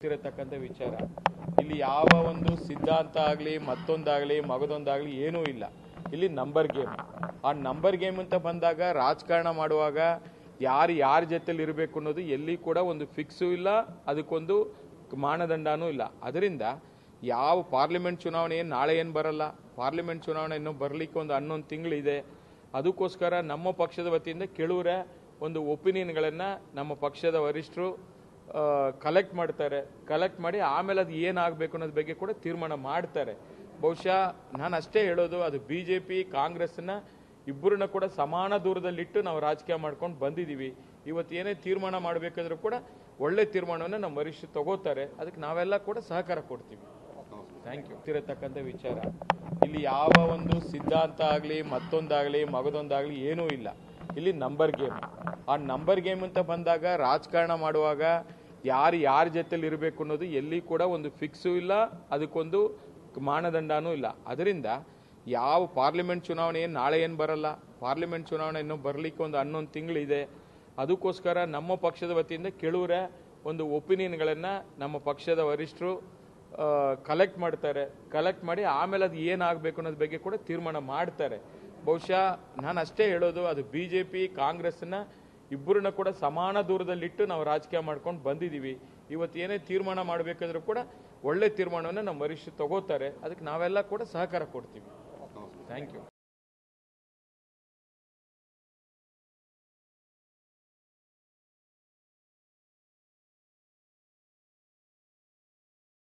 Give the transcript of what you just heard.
ಗೊತ್ತಿರತಕ್ಕಂಥ ವಿಚಾರ ಇಲ್ಲಿ ಯಾವ ಒಂದು ಸಿದ್ಧಾಂತ ಆಗಲಿ ಮತ್ತೊಂದಾಗಲಿ ಮಗದೊಂದಾಗಲಿ ಏನೂ ಇಲ್ಲ ಇಲ್ಲಿ ನಂಬರ್ ಗೇಮ್ ಆ ನಂಬರ್ ಗೇಮ್ ಅಂತ ಬಂದಾಗ ರಾಜಕಾರಣ ಮಾಡುವಾಗ ಯಾರು ಯಾರ ಜೊತೆಲಿ ಇರಬೇಕು ಅನ್ನೋದು ಎಲ್ಲಿ ಕೂಡ ಒಂದು ಫಿಕ್ಸು ಇಲ್ಲ ಅದಕ್ಕೊಂದು ಮಾನದಂಡನೂ ಇಲ್ಲ ಅದರಿಂದ ಯಾವ ಪಾರ್ಲಿಮೆಂಟ್ ಚುನಾವಣೆ ಏನು ನಾಳೆ ಏನು ಬರಲ್ಲ ಪಾರ್ಲಿಮೆಂಟ್ ಚುನಾವಣೆ ಇನ್ನೂ ಬರಲಿಕ್ಕೆ ಒಂದು ಹನ್ನೊಂದು ತಿಂಗಳಿದೆ ಅದಕ್ಕೋಸ್ಕರ ನಮ್ಮ ಪಕ್ಷದ ವತಿಯಿಂದ ಕೆಲವರ ಒಂದು ಒಪಿನಿಯನ್ಗಳನ್ನು ನಮ್ಮ ಪಕ್ಷದ ವರಿಷ್ಠರು ಕಲೆಕ್ಟ್ ಮಾಡ್ತಾರೆ ಕಲೆಕ್ಟ್ ಮಾಡಿ ಆಮೇಲೆ ಅದು ಏನಾಗಬೇಕು ಅನ್ನೋದ್ರ ಬಗ್ಗೆ ಕೂಡ ತೀರ್ಮಾನ ಮಾಡ್ತಾರೆ ಬಹುಶಃ ನಾನು ಅಷ್ಟೇ ಹೇಳೋದು ಅದು ಬಿ ಜೆ ಪಿ ಕಾಂಗ್ರೆಸ್ನ ಇಬ್ಬರನ್ನ ಕೂಡ ಸಮಾನ ದೂರದಲ್ಲಿಟ್ಟು ನಾವು ರಾಜಕೀಯ ಮಾಡ್ಕೊಂಡು ಬಂದಿದ್ದೀವಿ ಇವತ್ತು ಏನೇ ತೀರ್ಮಾನ ಮಾಡಬೇಕಾದ್ರೂ ಕೂಡ ಒಳ್ಳೆ ತೀರ್ಮಾನವನ್ನು ನಮ್ಮ ವರಿಷ್ಠರು ತಗೋತಾರೆ ಅದಕ್ಕೆ ನಾವೆಲ್ಲ ಕೂಡ ಸಹಕಾರ ಕೊಡ್ತೀವಿ ಥ್ಯಾಂಕ್ ಯು ತಿರತಕ್ಕಂಥ ವಿಚಾರ ಇಲ್ಲಿ ಯಾವ ಒಂದು ಸಿದ್ಧಾಂತ ಆಗಲಿ ಮತ್ತೊಂದಾಗಲಿ ಮಗದೊಂದಾಗಲಿ ಏನೂ ಇಲ್ಲ ಇಲ್ಲಿ ನಂಬರ್ ಗೇಮ್ ಆ ನಂಬರ್ ಗೇಮ್ ಅಂತ ಬಂದಾಗ ರಾಜಕಾರಣ ಮಾಡುವಾಗ ಯಾರು ಯಾರ ಜೊತೆಲಿ ಇರಬೇಕು ಅನ್ನೋದು ಎಲ್ಲಿ ಕೂಡ ಒಂದು ಫಿಕ್ಸು ಇಲ್ಲ ಅದಕ್ಕೊಂದು ಮಾನದಂಡನೂ ಇಲ್ಲ ಅದರಿಂದ ಯಾವ ಪಾರ್ಲಿಮೆಂಟ್ ಚುನಾವಣೆ ಏನು ನಾಳೆ ಏನು ಬರಲ್ಲ ಪಾರ್ಲಿಮೆಂಟ್ ಚುನಾವಣೆ ಇನ್ನೂ ಬರಲಿಕ್ಕೆ ಒಂದು ಹನ್ನೊಂದು ತಿಂಗಳಿದೆ ಅದಕ್ಕೋಸ್ಕರ ನಮ್ಮ ಪಕ್ಷದ ವತಿಯಿಂದ ಕೆಲವರ ಒಂದು ಒಪಿನಿಯನ್ಗಳನ್ನು ನಮ್ಮ ಪಕ್ಷದ ವರಿಷ್ಠರು ಕಲೆಕ್ಟ್ ಮಾಡ್ತಾರೆ ಕಲೆಕ್ಟ್ ಮಾಡಿ ಆಮೇಲೆ ಅದು ಏನಾಗಬೇಕು ಅನ್ನೋದ್ರ ಬಗ್ಗೆ ಕೂಡ ತೀರ್ಮಾನ ಮಾಡ್ತಾರೆ ಬಹುಶಃ ನಾನು ಅಷ್ಟೇ ಹೇಳೋದು ಅದು ಬಿ ಜೆ ಪಿ ಕಾಂಗ್ರೆಸ್ನ ಇಬ್ಬರನ್ನ ಕೂಡ ಸಮಾನ ದೂರದಲ್ಲಿಟ್ಟು ನಾವು ರಾಜಕೀಯ ಮಾಡ್ಕೊಂಡು ಬಂದಿದ್ದೀವಿ ಇವತ್ತು ಏನೇ ತೀರ್ಮಾನ ಮಾಡಬೇಕಾದ್ರೂ ಕೂಡ ಒಳ್ಳೆ ತೀರ್ಮಾನವನ್ನು ನಮ್ಮ ವರಿಷ್ಠರು ತಗೋತಾರೆ ಅದಕ್ಕೆ ನಾವೆಲ್ಲ ಕೂಡ ಸಹಕಾರ ಕೊಡ್ತೀವಿ ಥ್ಯಾಂಕ್ ಯು